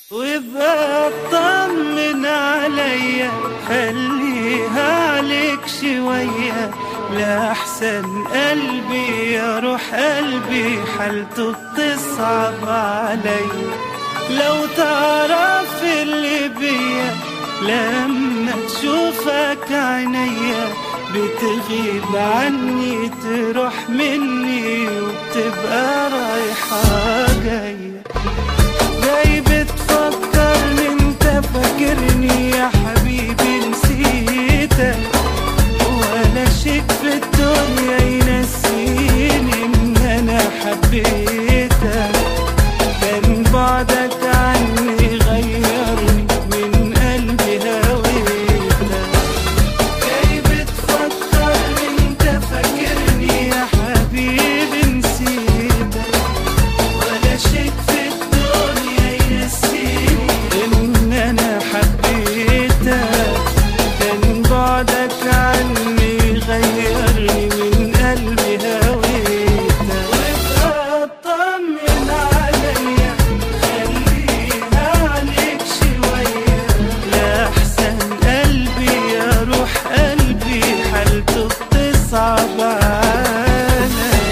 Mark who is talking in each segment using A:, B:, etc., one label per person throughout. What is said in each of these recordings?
A: وابقى اطمن عليا خليها عليك شوية لأحسن قلبي يا روح قلبي حالته بتصعب عليا لو تعرف اللي بيا لما تشوفك عينيا بتغيب عني تروح مني وبتبقى رايحة جاية جاي بتفكرني انت فاكرني يا حبيبي نسيتك ولا شيء في الدنيا ينسيني ان انا حبيتك كان بعدك عني غيرني من قلبي هويتك جاي بتفكرني انت فاكرني يا حبيبي نسيتك ولا شيء في الدنيا ينسيني ان انا حبيتك كان بعدك عني غيرني من قلبي هويتك وابقى اطمن عليا خليها عليك شوية لأحسن قلبي يا روح قلبي حالته بتصعب عليا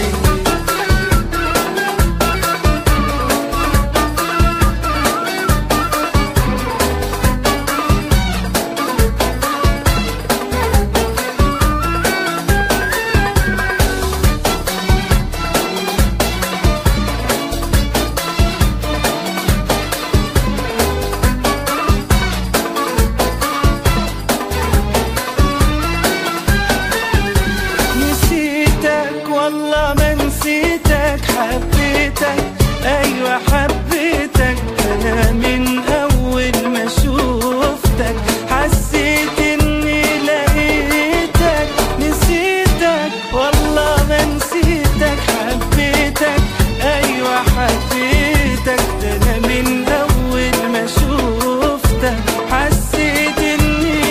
A: نسيتك والله ما نسيتك حبيتك ايوه حبيتك انا من اول ما شوفتك حسيت اني لقيتك نسيتك والله ما نسيتك حبيتك ايوه حبيتك ده انا من اول ما شوفتك حسيت اني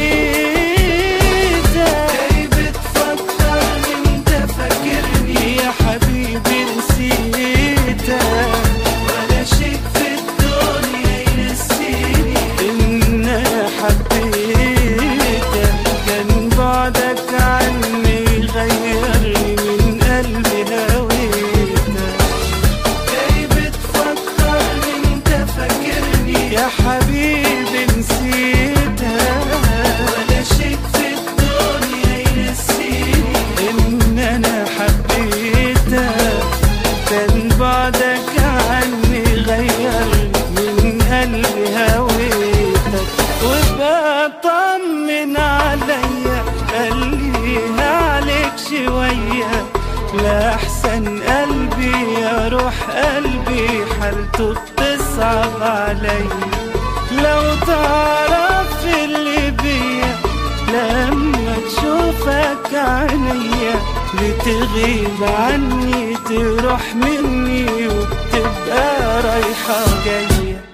A: لقيتك جاي بتفكرني انت فاكرني يا حبيبي نسيتك ولا شيء في الدنيا ينسيني ان انا حبيتك كان بعدك عني غيرني من قلبي هويتك جاي بتفكرني انت فاكرني يا حبيبي نسيتك ولا شيء في الدنيا ينسيني ان انا حبيتك كان بعدك عني غيرني من قلبي هويتك وابقى طمن عليا خليها عليك شوية لأحسن قلبي يا روح قلبي حالته بتصعب عليا لو تعرف اللي بيا لما تشوفك عينيا بتغيب عني تروح مني وبتبقى رايحة جاية